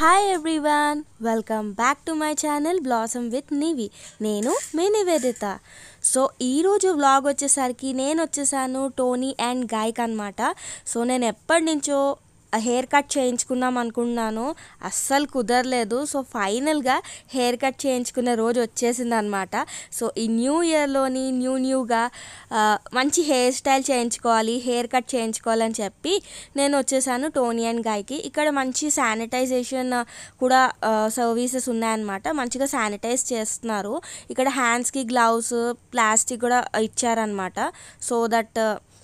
hi everyone welcome back to my channel blossom with Nivi నేను మీ Nivedita so ఈరోజు vlog వచ్చేసరికి నేను వచ్చేసాను టోనీ అండ్ గాయక్ అనమాట సో నేను ఎప్పటి నుంచో హెయిర్ కట్ చేయించుకుందాం అనుకున్నాను అస్సలు కుదరలేదు సో ఫైనల్గా హెయిర్ కట్ చేయించుకునే రోజు వచ్చేసింది అనమాట సో ఈ న్యూ ఇయర్లోని న్యూ న్యూగా ఆ, మంచి హెయిర్ స్టైల్ చేయించుకోవాలి హెయిర్ కట్ చేయించుకోవాలని చెప్పి నేను వచ్చేసాను టోనీ అండ్ గాయకి ఇక్కడ మంచి శానిటైజేషన్ కూడా సర్వీసెస్ ఉన్నాయన్నమాట మంచిగా శానిటైజ్ చేస్తున్నారు ఇక్కడ హ్యాండ్స్కి గ్లౌస్ ప్లాస్టిక్ కూడా ఇచ్చారనమాట సో దట్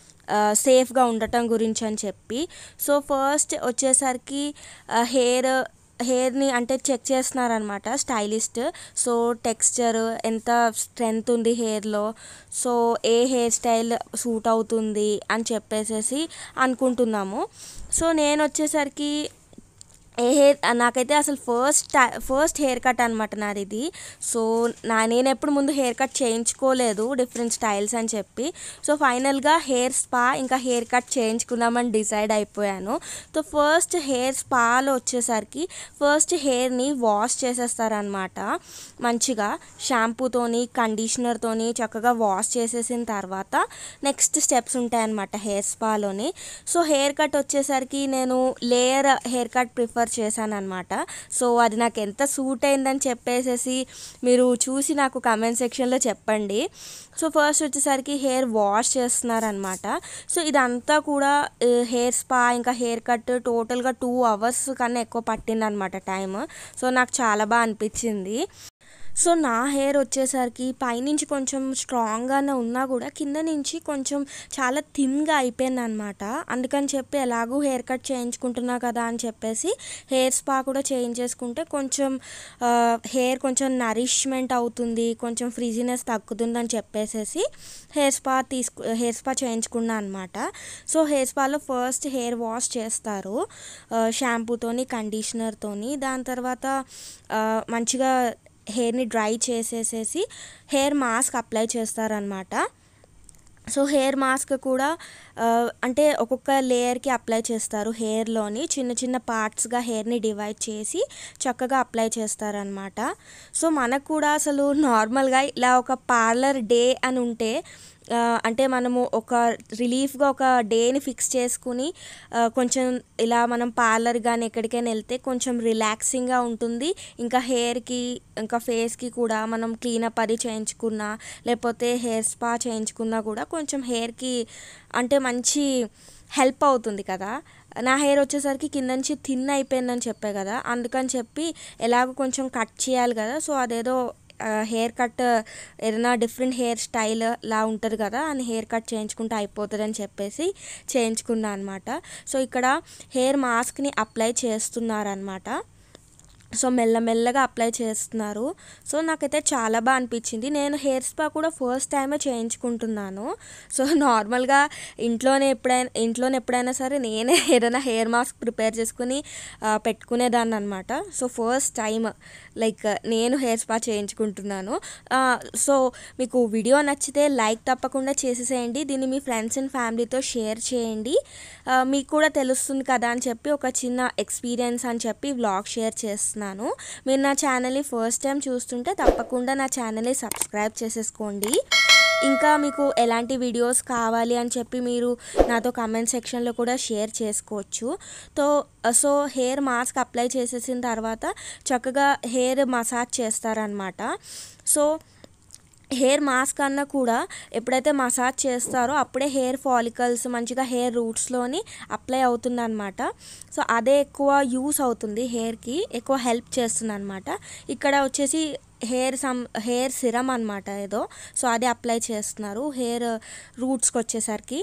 సేఫ్గా ఉండటం గురించి అని చెప్పి సో ఫస్ట్ వచ్చేసరికి హెయిర్ హెయిర్ని అంటే చెక్ చేస్తున్నారనమాట స్టైలిస్ట్ సో టెక్స్చర్ ఎంత స్ట్రెంగ్త్ ఉంది హెయిర్లో సో ఏ హెయిర్ స్టైల్ సూట్ అవుతుంది అని చెప్పేసేసి అనుకుంటున్నాము సో నేను వచ్చేసరికి ఏ హెయిర్ నాకైతే అసలు ఫస్ట్ ఫస్ట్ హెయిర్ కట్ అనమాట నాది ఇది సో నా నేను ఎప్పుడు ముందు హెయిర్ కట్ చేయించుకోలేదు డిఫరెంట్ స్టైల్స్ అని చెప్పి సో ఫైనల్గా హెయిర్ స్పా ఇంకా హెయిర్ కట్ చేయించుకుందామని డిసైడ్ అయిపోయాను సో ఫస్ట్ హెయిర్ స్పాలో వచ్చేసరికి ఫస్ట్ హెయిర్ని వాష్ చేసేస్తారనమాట మంచిగా షాంపూతోని కండిషనర్తోని చక్కగా వాష్ చేసేసిన తర్వాత నెక్స్ట్ స్టెప్స్ ఉంటాయన్నమాట హెయిర్ స్పాలోని సో హెయిర్ కట్ వచ్చేసరికి నేను లేయర్ హెయిర్ కట్ ప్రిఫర్ చేశాను అనమాట సో అది నాకు ఎంత సూట్ అయిందని చెప్పేసేసి మీరు చూసి నాకు కమెంట్ సెక్షన్లో చెప్పండి సో ఫస్ట్ వచ్చేసరికి హెయిర్ వాష్ చేస్తున్నారనమాట సో ఇదంతా కూడా హెయిర్ స్పా ఇంకా హెయిర్ కట్ టోటల్గా టూ అవర్స్ కన్నా ఎక్కువ పట్టిందనమాట టైం సో నాకు చాలా బాగా అనిపించింది సో నా హెయిర్ వచ్చేసరికి పైనుంచి కొంచెం స్ట్రాంగ్గానే ఉన్నా కూడా కింద నుంచి కొంచెం చాలా థిన్గా అయిపోయింది అనమాట అందుకని చెప్పి ఎలాగూ హెయిర్ కట్ చేయించుకుంటున్నా కదా అని చెప్పేసి హెయిర్ స్పా కూడా చేయించేసుకుంటే కొంచెం హెయిర్ కొంచెం నరిష్మెంట్ అవుతుంది కొంచెం ఫ్రీజినెస్ తగ్గుతుందని చెప్పేసేసి హెయిర్ స్పా తీసుకు హెయిర్ స్పా చేయించుకున్నా అనమాట సో హెయిర్ స్పాలో ఫస్ట్ హెయిర్ వాష్ చేస్తారు షాంపూతోని కండిషనర్తోని దాని తర్వాత ఆ, మంచిగా హెయిర్ని డ్రై చేసేసేసి హెయిర్ మాస్క్ అప్లై చేస్తారనమాట సో హెయిర్ మాస్క్ కూడా ఆ, అంటే ఒక్కొక్క లేయర్కి అప్లై చేస్తారు హెయిర్లోని చిన్న చిన్న పార్ట్స్గా హెయిర్ని డివైడ్ చేసి చక్కగా అప్లై చేస్తారనమాట సో మనకు కూడా అసలు నార్మల్గా ఇలా ఒక పార్లర్ డే అని ఉంటే ఆ, అంటే మనము ఒక రిలీఫ్గా ఒక డేని ఫిక్స్ చేసుకుని ఆ, కొంచెం ఇలా మనం పార్లర్ కానీ ఎక్కడికైనా వెళ్తే కొంచెం రిలాక్సింగ్గా ఉంటుంది ఇంకా హెయిర్కి ఇంకా ఫేస్కి కూడా మనం క్లీనప్ అది చేయించుకున్నా లేకపోతే హెయిర్ స్పా చేయించుకున్నా కూడా కొంచెం హెయిర్కి అంటే మంచి హెల్ప్ అవుతుంది కదా నా హెయిర్ వచ్చేసరికి కింద నుంచి థిన్ అయిపోయిందని చెప్పే కదా అందుకని చెప్పి ఎలాగో కొంచెం కట్ చేయాలి కదా సో అదేదో హెయిర్ కట్ ఏదైనా డిఫరెంట్ హెయిర్ స్టైల్ లా ఉంటుంది కదా అని హెయిర్ కట్ చేయించుకుంటే అయిపోతుంది అని చెప్పేసి చేయించుకున్నా అనమాట సో ఇక్కడ హెయిర్ మాస్క్ని అప్లై చేస్తున్నారనమాట సో మెల్లమెల్లగా అప్లై చేస్తున్నారు సో నాకైతే చాలా బాగా అనిపించింది నేను హెయిర్ స్పా కూడా ఫస్ట్ టైమే చేయించుకుంటున్నాను సో నార్మల్గా ఇంట్లోనే ఎప్పుడైనా ఇంట్లోనే ఎప్పుడైనా సరే నేనే ఏదైనా హెయిర్ మాస్క్ ప్రిపేర్ చేసుకుని ఆ, పెట్టుకునేదాన్ని అనమాట సో ఫస్ట్ టైం లైక్ నేను హెయిర్ స్పా చేయించుకుంటున్నాను ఆ, సో మీకు వీడియో నచ్చితే లైక్ తప్పకుండా చేసేసేయండి దీన్ని మీ ఫ్రెండ్స్ అండ్ ఫ్యామిలీతో షేర్ చేయండి ఆ, మీకు కూడా తెలుస్తుంది కదా అని చెప్పి ఒక చిన్న ఎక్స్పీరియన్స్ అని చెప్పి వ్లాగ్ షేర్ చేస్తున్నాను మీరు నా ఛానల్ని ఫస్ట్ టైం చూస్తుంటే తప్పకుండా నా ఛానల్ని సబ్స్క్రైబ్ చేసేసుకోండి ఇంకా మీకు ఎలాంటి వీడియోస్ కావాలి అని చెప్పి మీరు నాతో కమెంట్ సెక్షన్లో కూడా షేర్ చేసుకోవచ్చు తో సో హెయిర్ మాస్క్ అప్లై చేసేసిన తర్వాత చక్కగా హెయిర్ మసాజ్ చేస్తారనమాట సో హెయిర్ మాస్క్ అన్న కూడా ఎప్పుడైతే మసాజ్ చేస్తారో అప్పుడే హెయిర్ ఫాలికల్స్ మంచిగా హెయిర్ రూట్స్లోని అప్లై అవుతుంది అనమాట సో అదే ఎక్కువ యూస్ అవుతుంది హెయిర్కి ఎక్కువ హెల్ప్ చేస్తుంది అనమాట ఇక్కడ వచ్చేసి హెయిర్ సమ్ హెయిర్ సిరమ్ అనమాట ఏదో సో అది అప్లై చేస్తున్నారు హెయిర్ రూట్స్కి వచ్చేసరికి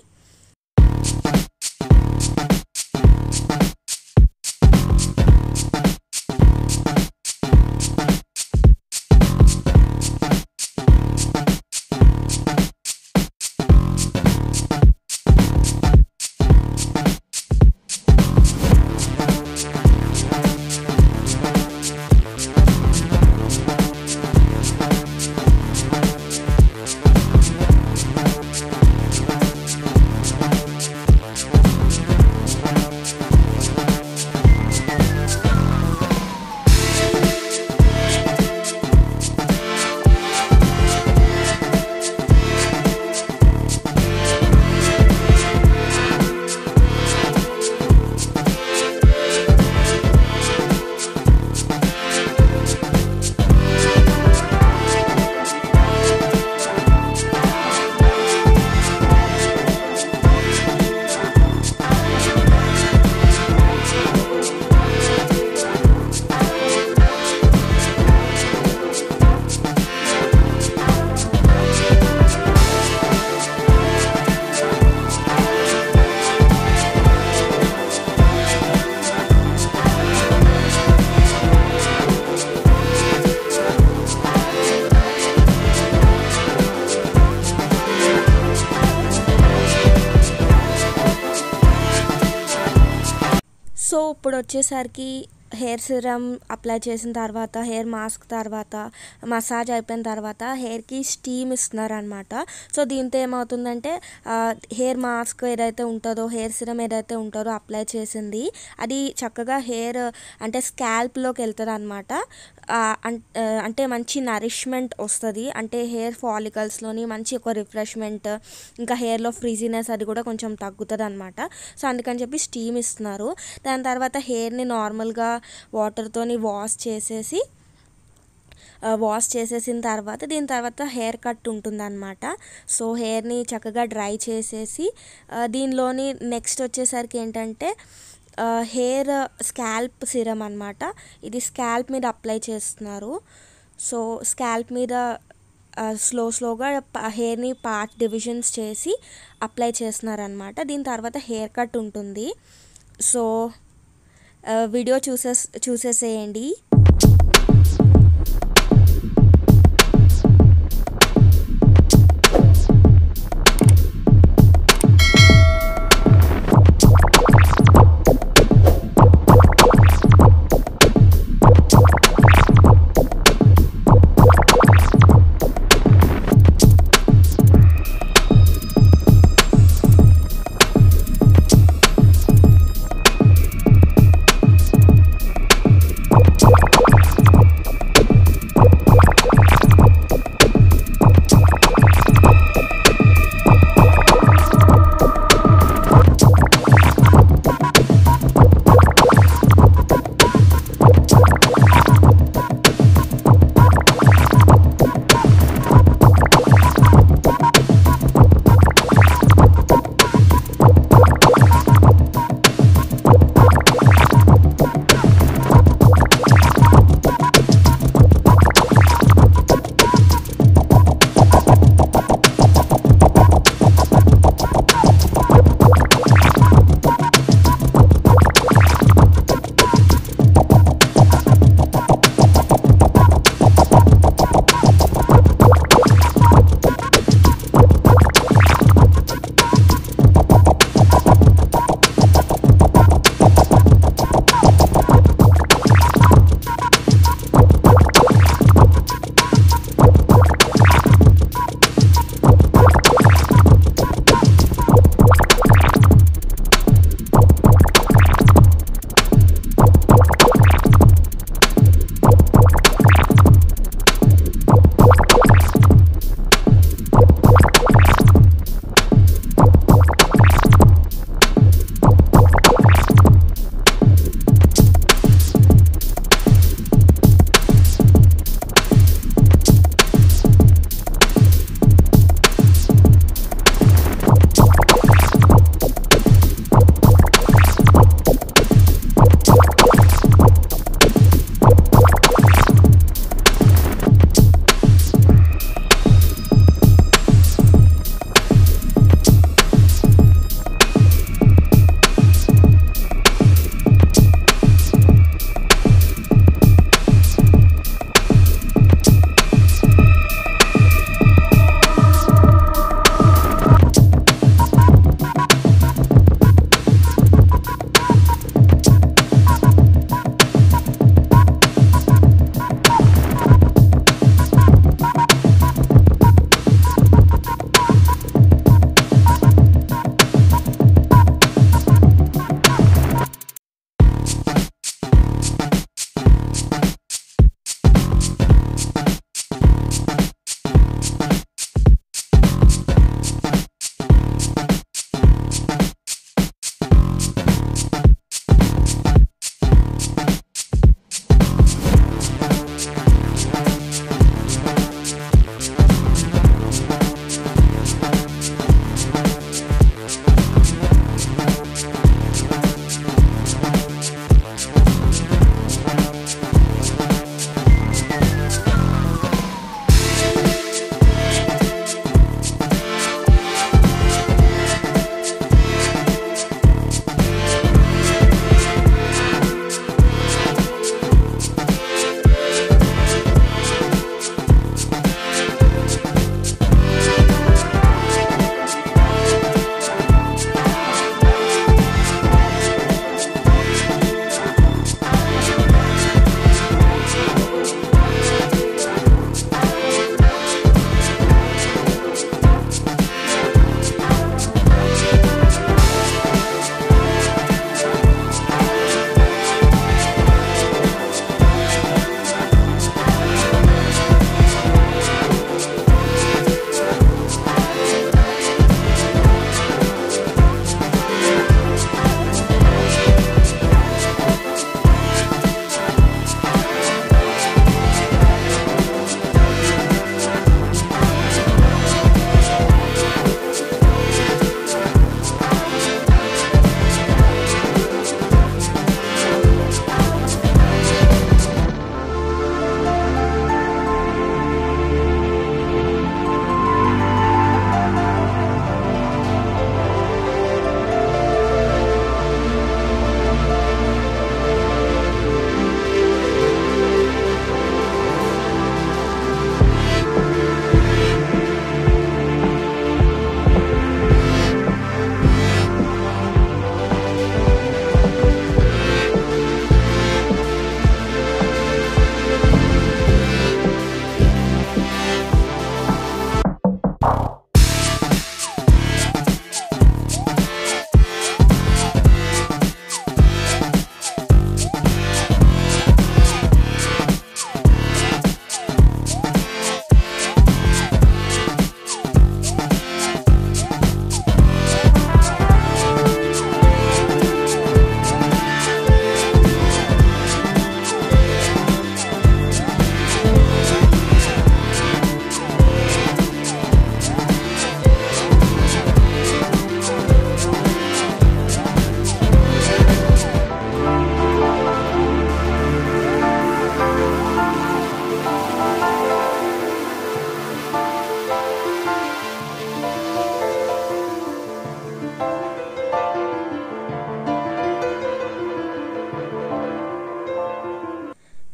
ఇప్పుడు వచ్చేసరికి హెయిర్ సిరమ్ అప్లై చేసిన తర్వాత హెయిర్ మాస్క్ తర్వాత మసాజ్ అయిపోయిన తర్వాత హెయిర్కి స్టీమ్ ఇస్తున్నారు అనమాట సో దీంతో ఏమవుతుందంటే హెయిర్ మాస్క్ ఏదైతే ఉంటుందో హెయిర్ సిరమ్ ఏదైతే ఉంటుందో అప్లై చేసింది అది చక్కగా హెయిర్ అంటే స్కాల్ప్లోకి వెళ్తుంది అనమాట అంటే మంచి నరిష్మెంట్ వస్తుంది అంటే హెయిర్ ఫాలికల్స్లోని మంచి ఒక రిఫ్రెష్మెంట్ ఇంకా హెయిర్లో ఫ్రీజినెస్ అది కూడా కొంచెం తగ్గుతుంది అనమాట సో అందుకని చెప్పి స్టీమ్ ఇస్తున్నారు దాని తర్వాత హెయిర్ని నార్మల్గా వాటర్తోని వాష్ చేసేసి వాష్ చేసేసిన తర్వాత దీని తర్వాత హెయిర్ కట్ ఉంటుందన్నమాట సో హెయిర్ని చక్కగా డ్రై చేసేసి దీనిలోని నెక్స్ట్ వచ్చేసరికి ఏంటంటే హెయిర్ స్కాల్ప్ సిరమ్ అనమాట ఇది స్కాల్ప్ మీద అప్లై చేస్తున్నారు సో స్కాల్ప్ మీద స్లో స్లోగా హెయిర్ని పార్ట్ డివిజన్స్ చేసి అప్లై చేస్తున్నారనమాట దీని తర్వాత హెయిర్ కట్ ఉంటుంది సో వీడియో చూసే చూసేసేయండి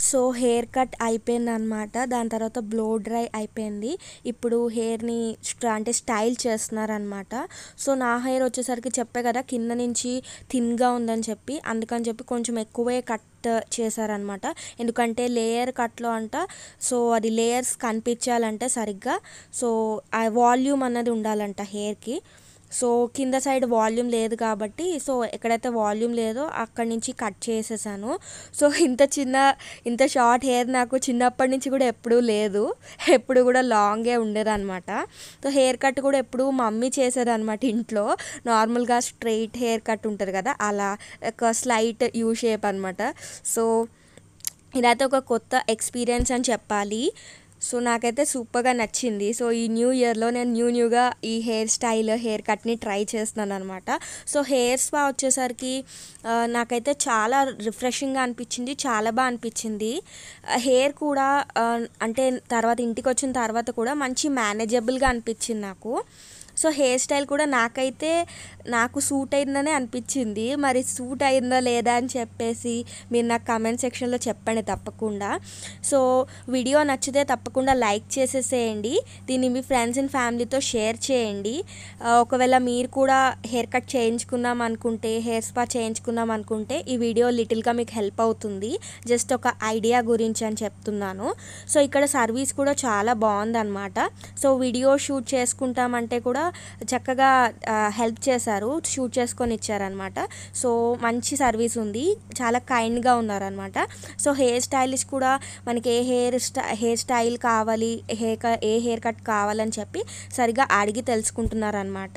సో హెయిర్ కట్ అయిపోయింది అనమాట దాని తర్వాత బ్లో డ్రై అయిపోయింది ఇప్పుడు హెయిర్ని స్ట- అంటే స్టైల్ చేస్తున్నారనమాట సో నా హెయిర్ వచ్చేసరికి చెప్పే కదా కింద నుంచి థిన్గా ఉందని చెప్పి అందుకని చెప్పి కొంచెం ఎక్కువే కట్ చేశారనమాట ఎందుకంటే లేయర్ కట్లో అంట సో అది లేయర్స్ కనిపించాలంటే సరిగ్గా సో ఆ వాల్యూమ్ అన్నది ఉండాలంట హెయిర్కి సో కింద సైడ్ వాల్యూమ్ లేదు కాబట్టి సో ఎక్కడైతే వాల్యూమ్ లేదో అక్కడి నుంచి కట్ చేసేసాను సో ఇంత చిన్న ఇంత షార్ట్ హెయిర్ నాకు చిన్నప్పటి నుంచి కూడా ఎప్పుడూ లేదు ఎప్పుడు కూడా లాంగే ఉండేదన్నమాట సో హెయిర్ కట్ కూడా ఎప్పుడు మమ్మీ చేసేదన్నమాట ఇంట్లో నార్మల్గా స్ట్రైట్ హెయిర్ కట్ ఉంటుంది కదా అలా ఒక స్లైట్ యూ షేప్ అనమాట సో ఇదైతే ఒక కొత్త ఎక్స్పీరియన్స్ అని చెప్పాలి సో నాకైతే సూపర్గా నచ్చింది సో ఈ న్యూ ఇయర్లో నేను న్యూ న్యూగా ఈ హెయిర్ స్టైల్ హెయిర్ కట్ని ట్రై చేస్తున్నాను అనమాట సో హెయిర్ స్పా వచ్చేసరికి ఆ, నాకైతే చాలా రిఫ్రెషింగ్గా అనిపించింది చాలా బాగా అనిపించింది హెయిర్ కూడా ఆ, అంటే తర్వాత ఇంటికి వచ్చిన తర్వాత కూడా మంచి మేనేజబుల్గా అనిపించింది నాకు సో హెయిర్ స్టైల్ కూడా నాకైతే నాకు సూట్ అయిందనే అనిపించింది మరి సూట్ అయిందా లేదా అని చెప్పేసి మీరు నాకు కమెంట్ సెక్షన్లో చెప్పండి తప్పకుండా సో వీడియో నచ్చితే తప్పకుండా లైక్ చేసేసేయండి దీన్ని మీ ఫ్రెండ్స్ అండ్ ఫ్యామిలీతో షేర్ చేయండి ఆ, ఒకవేళ మీరు కూడా హెయిర్ కట్ చేయించుకుందాం అనుకుంటే హెయిర్ స్పా చేయించుకుందాం అనుకుంటే ఈ వీడియో లిటిల్గా మీకు హెల్ప్ అవుతుంది జస్ట్ ఒక ఐడియా గురించి అని చెప్తున్నాను సో ఇక్కడ సర్వీస్ కూడా చాలా బాగుందన్నమాట సో వీడియో షూట్ చేసుకుంటామంటే కూడా చక్కగా హెల్ప్ చేశారు షూట్ చేసుకొని ఇచ్చారనమాట సో మంచి సర్వీస్ ఉంది చాలా కైండ్గా ఉన్నారనమాట సో హెయిర్ స్టైలిష్ కూడా మనకి ఏ హెయిర్ స్టై హెయిర్ స్టైల్ కావాలి హెయిర్ క- ఏ హెయిర్ కట్ కావాలని చెప్పి సరిగా అడిగి తెలుసుకుంటున్నారనమాట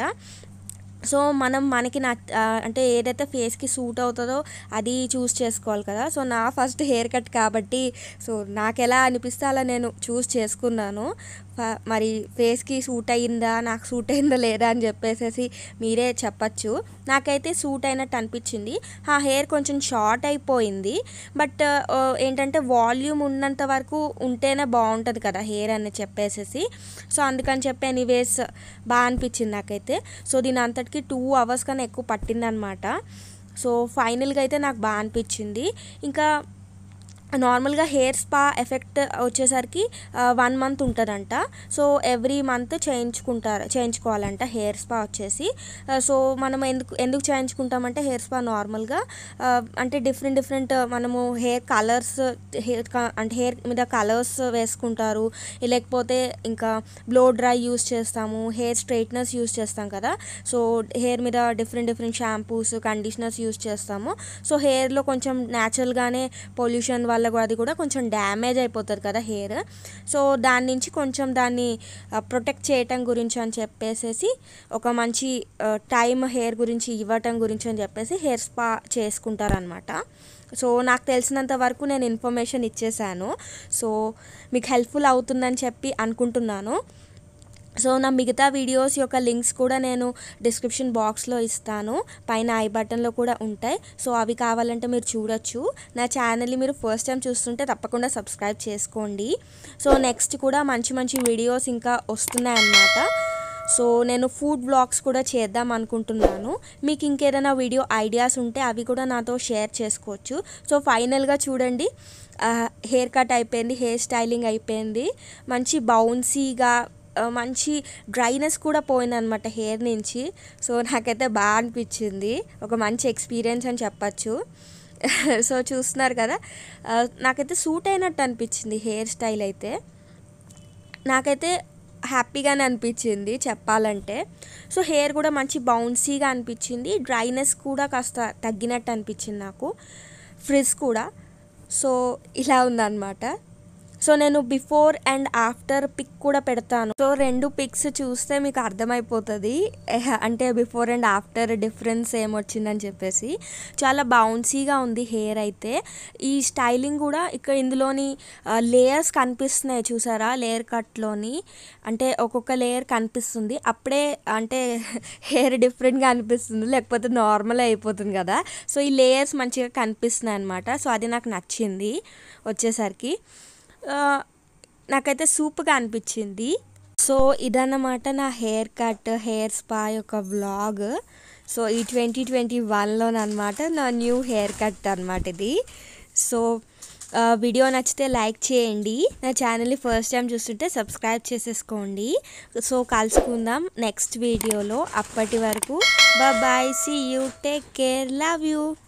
సో మనం మనకి నా ఆ, అంటే ఏదైతే ఫేస్కి సూట్ అవుతుందో అది చూస్ చేసుకోవాలి కదా సో నా ఫస్ట్ హెయిర్ కట్ కాబట్టి సో నాకు ఎలా అనిపిస్తే అలా నేను చూస్ చేసుకున్నాను ఫ- మరి ఫేస్కి సూట్ అయ్యిందా నాకు సూట్ అయిందా లేదా అని చెప్పేసి మీరే చెప్పచ్చు నాకైతే సూట్ అయినట్టు అనిపించింది ఆ హెయిర్ కొంచెం షార్ట్ అయిపోయింది బట్ ఆ, ఏంటంటే వాల్యూమ్ ఉన్నంత వరకు ఉంటేనే బాగుంటుంది కదా హెయిర్ అని చెప్పేసేసి సో అందుకని చెప్పి ఎనీవేస్ బాగా అనిపించింది నాకైతే సో దీని అంతటికి టూ అవర్స్ కన్నా ఎక్కువ పట్టిందనమాట సో ఫైనల్గా అయితే నాకు బాగా అనిపించింది ఇంకా నార్మల్గా హెయిర్ స్పా ఎఫెక్ట్ వచ్చేసరికి వన్ మంత్ ఉంటుందంట సో ఎవ్రీ మంత్ చేయించుకుంటారు చేయించుకోవాలంట హెయిర్ స్పా వచ్చేసి ఆ, సో మనం ఎందుకు ఎందుకు చేయించుకుంటామంటే హెయిర్ స్పా నార్మల్గా ఆ, అంటే డిఫరెంట్ డిఫరెంట్ మనము హెయిర్ కలర్స్ హెయిర్ అంటే హెయిర్ మీద కలర్స్ వేసుకుంటారు లేకపోతే ఇంకా బ్లో డ్రై యూస్ చేస్తాము హెయిర్ స్ట్రైట్నర్స్ యూస్ చేస్తాం కదా సో హెయిర్ మీద different different shampoos conditioners use చేస్తాము సో హెయిర్లో కొంచెం న్యాచురల్గానే పొల్యూషన్ వల్ల కూడా అది కూడా కొంచెం డ్యామేజ్ అయిపోతుంది కదా హెయిర్ సో దాని నుంచి కొంచెం దాన్ని ప్రొటెక్ట్ చేయటం గురించి అని చెప్పేసి ఒక మంచి టైం హెయిర్ గురించి ఇవ్వటం గురించి అని చెప్పేసి హెయిర్ స్పా చేసుకుంటారనమాట సో నాకు తెలిసినంత వరకు నేను ఇన్ఫర్మేషన్ ఇచ్చేసాను సో మీకు హెల్ప్ఫుల్ అవుతుందని చెప్పి అనుకుంటున్నాను సో నా మిగతా వీడియోస్ యొక్క లింక్స్ కూడా నేను డిస్క్రిప్షన్ బాక్స్లో ఇస్తాను పైన ఐ బటన్లో కూడా ఉంటాయి సో అవి కావాలంటే మీరు చూడొచ్చు నా ఛానల్ని మీరు ఫస్ట్ టైం చూస్తుంటే తప్పకుండా సబ్స్క్రైబ్ చేసుకోండి సో నెక్స్ట్ కూడా మంచి మంచి వీడియోస్ ఇంకా వస్తున్నాయి అన్నమాట సో నేను ఫుడ్ బ్లాగ్స్ కూడా చేద్దాం అనుకుంటున్నాను మీకు ఇంకేదైనా వీడియో ఐడియాస్ ఉంటే అవి కూడా నాతో షేర్ చేసుకోవచ్చు సో ఫైనల్గా చూడండి హెయిర్ కట్ అయిపోయింది హెయిర్ స్టైలింగ్ అయిపోయింది మంచి బౌన్సీగా ఆ, మంచి డ్రైనెస్ కూడా పోయిందనమాట హెయిర్ నుంచి సో నాకైతే బాగా అనిపించింది ఒక మంచి ఎక్స్పీరియన్స్ అని చెప్పచ్చు సో చూస్తున్నారు కదా ఆ, నాకైతే సూట్ అయినట్టు అనిపించింది హెయిర్ స్టైల్ అయితే నాకైతే హ్యాపీగానే అనిపించింది చెప్పాలంటే సో హెయిర్ కూడా మంచి బౌన్సీగా అనిపించింది డ్రైనెస్ కూడా కాస్త తగ్గినట్టు అనిపించింది నాకు ఫ్రిజ్ కూడా సో ఇలా ఉందన్నమాట సో నేను బిఫోర్ అండ్ ఆఫ్టర్ పిక్ కూడా పెడతాను సో రెండు పిక్స్ చూస్తే మీకు అర్థమైపోతుంది ఎహ, అంటే బిఫోర్ అండ్ ఆఫ్టర్ డిఫరెన్స్ ఏమొచ్చిందని చెప్పేసి చాలా బౌన్సీగా ఉంది హెయిర్ అయితే ఈ స్టైలింగ్ కూడా ఇక్కడ ఇందులోని లేయర్స్ కనిపిస్తున్నాయి చూసారా లేయర్ కట్లోని అంటే ఒక్కొక్క లేయర్ కనిపిస్తుంది అప్పుడే అంటే హెయిర్ డిఫరెంట్గా అనిపిస్తుంది లేకపోతే నార్మల్ అయిపోతుంది కదా సో ఈ లేయర్స్ మంచిగా కనిపిస్తున్నాయి అనమాట సో అది నాకు నచ్చింది వచ్చేసరికి ఆ, నాకైతే సూప్గా అనిపించింది సో ఇదన్నమాట నా హెయిర్ కట్ హెయిర్ స్పా యొక్క వ్లాగ్ సో ఈ ట్వంటీ ట్వంటీ వన్లోనమాట నా న్యూ హెయిర్ కట్ అనమాట ఇది సో ఆ, వీడియో నచ్చితే లైక్ చేయండి నా ఛానల్ని ఫస్ట్ టైం చూస్తుంటే సబ్స్క్రైబ్ చేసేసుకోండి సో కలుసుకుందాం నెక్స్ట్ వీడియోలో అప్పటి వరకు bye see you take care love you